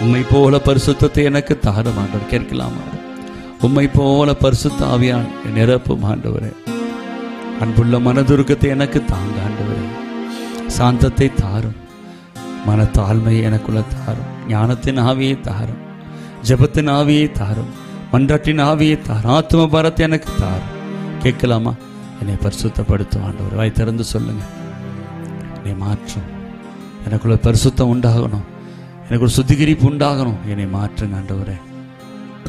உம்மை போல பரிசுத்தத்தை எனக்கு தாரும் ஆண்டவர் கேட்கலாமா உம்மை போல பரிசுத்த ஆவியான் நிரப்பும் ஆண்டவரே அன்புள்ள மனதுருக்கத்தை எனக்கு தாங்க ஆண்டவரே சாந்தத்தை தாரும் மன தாழ்மையை எனக்குள்ள தாரும் ஞானத்தின் ஆவியை தாரும் ஜெபத்தின் ஆவியை தாரும் மன்றாட்டின் ஆவியை தாரும் ஆத்ம பாரத்தை எனக்கு தாரும் கேட்கலாமா என்னை பரிசுத்தப்படுத்தும் ஆண்டவர் வாய் திறந்து சொல்லுங்க என்னை மாற்றும் எனக்குள்ள பரிசுத்தம் உண்டாகணும் எனக்கு ஒரு சுத்திகரிப்பு உண்டாகணும் என்னை மாற்றுங்க ஆண்டவரே